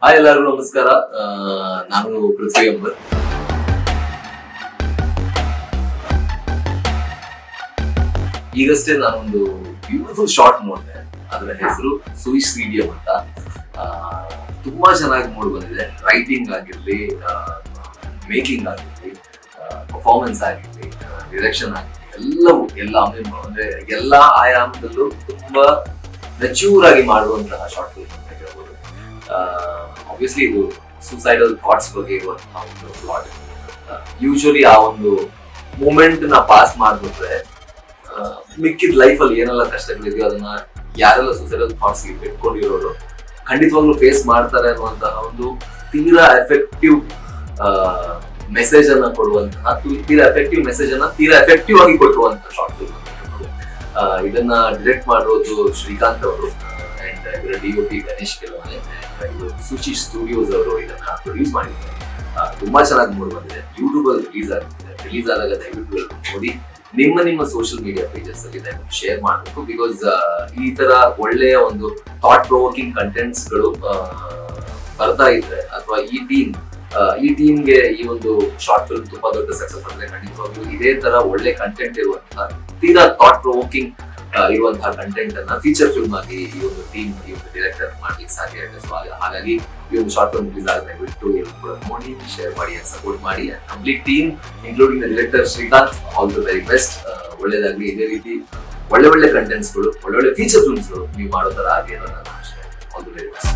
hi ಎಲ್ಲರಿಗೂ ನಮಸ್ಕಾರ ಆ, ನಾನು ಪೃಥ್ವಿ ಅಂಬರ್ ಈಗಷ್ಟೇ ನಾನೊಂದು ಬ್ಯೂಟಿಫುಲ್ ಶಾರ್ಟ್ ನೋಡಿದೆ ಅದರ ಹೆಸರು ಸುಯಿಶ್ ಸ್ಟೇಡಿಯಂ ಅಂತ ಆ, ತುಂಬಾ ಚೆನ್ನಾಗಿ ಮೂಡ್ ಬಂದಿದೆ ರೈಟಿಂಗ್ ಆಗಿರ್ಲಿ ಮೇಕಿಂಗ್ ಆಗಿರ್ಲಿ ಪರ್ಫಾರ್ಮೆನ್ಸ್ ಆಗಿರ್ಲಿ ಡಿರೆಕ್ಷನ್ ಆಗಿರ್ಲಿ ಎಲ್ಲವೂ ಎಲ್ಲ ಆಮೇಲೆ ಅಂದ್ರೆ ಎಲ್ಲಾ ಆಯಾಮದಲ್ಲೂ ತುಂಬಾ ಮೆಚ್ಯೂರ್ ಆಗಿ ಮಾಡುವಂತಹ ಶಾರ್ಟ್ ಫಿಲ್ಮ್ ಅಂತ ಹೇಳ್ಬೋದು ಆಬ್ವಿಯಸ್ಲಿ ಇದು ಸೂಸೈಡಲ್ ಥಾಟ್ಸ್ ಬಗ್ಗೆ ಇರುವಂತಹ ಒಂದು ಪ್ಲಾಟ್ ಯೂಶಲಿ ಆ ಒಂದು ಮೂಮೆಂಟ್ ನ ಪಾಸ್ ಮಾಡ್ಬಿಟ್ರೆ ಆ, ಮಿಕ್ಕಿದ ಲೈಫಲ್ಲಿ ಏನೆಲ್ಲ ಕಷ್ಟಗಳಿದೆಯೋ ಅದನ್ನ ಯಾರೆಲ್ಲ ಸೂಸೈಡಲ್ ಥಾಟ್ಸ್ ಇಟ್ಕೊಂಡಿರೋರು ಖಂಡಿತವಾಗ್ಲೂ ಫೇಸ್ ಮಾಡ್ತಾರೆ ಅನ್ನುವಂತಹ ಒಂದು ತೀರಾ ಎಫೆಕ್ಟಿವ್ ಮೆಸೇಜ್ ಅನ್ನ ಕೊಡುವಂತಹ ತೀ- ತೀರಾ ಎಫೆಕ್ಟಿವ್ ಮೆಸೇಜ್ ಅನ್ನ ತೀರಾ ಎಫೆಕ್ಟಿವ್ ಆಗಿ ಕೊಟ್ಟಿರುವಂತಹ ಶಾರ್ಟ್ ಫಿಲ್ಮ್ ಇದನ್ನ ಡಿರೆಕ್ಟ್ ಮಾಡಿರೋದು ಶ್ರೀಕಾಂತ್ ಅವರು ಅಂಡ್ ಇದರ ಡಿ ಒ ಪಿ ಗಣೇಶ್ ಕೆಲವನೆ ಇದು ಸುಚಿ ಸ್ಟುಡಿಯೋಸ್ ಅವರು ಇದನ್ನ ಪ್ರೊಡ್ಯೂಸ್ ಮಾಡಿದ್ದಾರೆ ಆ, ತುಂಬಾ ಚೆನ್ನಾಗಿ ಮೂಡ್ ಬಂದಿದೆ ಯೂಟ್ಯೂಬ್ ಅಲ್ಲಿ ರಿಲೀಸ್ ಆಗುತ್ತೆ ರಿಲೀಸ್ ಆದಾಗ ದಯವಿಟ್ಟು ಎಲ್ರು ನೋಡಿ ನಿಮ್ಮ ನಿಮ್ಮ ಸೋಷಿಯಲ್ ಮೀಡಿಯಾ ಪೇಜಸ್ ಅಲ್ಲಿ ದಯವಿಟ್ಟು ಶೇರ್ ಮಾಡಬೇಕು ಬಿಕಾಸ್ ಈ ತರ ಒಳ್ಳೆಯ ಒಂದು ಥಾಟ್ ಪ್ರೊವೋಕಿಂಗ್ ಕಂಟೆಂಟ್ಸ್ ಗಳು ಆ, ಬರ್ತಾ ಇದ್ರೆ ಅಥವಾ ಈ ಟೀಮ್ ಈ ಟೀಮ್ಗೆ ಈ ಒಂದು ಶಾರ್ಟ್ ಫಿಲ್ಮ್ ತುಂಬಾ ದೊಡ್ಡ ಸಕ್ಸಸ್ ಅಂದ್ರೆ ಖಂಡಿತವಾಗ್ಲೂ ಇದೇ ತರ ಒಳ್ಳೆ ಕಂಟೆಂಟ್ ಇರುವಂತಹ ತೀರಾ ಥಾಟ್ ಪ್ರೊವೋಕಿಂಗ್ ಇರುವಂತಹ ಕಂಟೆಂಟ್ ಅನ್ನ ಫೀಚರ್ ಫಿಲ್ಮ್ ಆಗಿ ಈ ಒಂದು ಟೀಮ್ ಈ ಒಂದು ಡೈರೆಕ್ಟರ್ ಮಾಡ್ಲಿಕ್ಕೆ ಸಾಧ್ಯ ಆಗುತ್ತೆ ಸೊ ಹಾಗಾಗಿ ಈ ಒಂದು ಶಾರ್ಟ್ ಫಿಲ್ಮ್ ರಿಲೀಸ್ ಆಗಿದೆ ಬಿಟ್ಟು ಎಲ್ಲರೂ ಕೂಡ ನೋಡಿ ಶೇರ್ ಮಾಡಿ ಸಪೋರ್ಟ್ ಮಾಡಿ complete team including the director Srikanth all the very best ಒಳ್ಳೇದಾಗ್ಲಿ ಇದೇ ರೀತಿ ಒಳ್ಳೆ ಒಳ್ಳೆ ಕಂಟೆಂಟ್ಸ್ಗಳು ಒಳ್ಳೆ ಒಳ್ಳೆ ಫೀಚರ್ ಫಿಲ್ಮ್ಸ್ಗಳು ನೀವು ಮಾಡೋ ತರ ಆಗಿ ಅನ್ನೋದನ್ನ ಆಲ್ ದ ವೆರಿ ಬೆಸ್ಟ್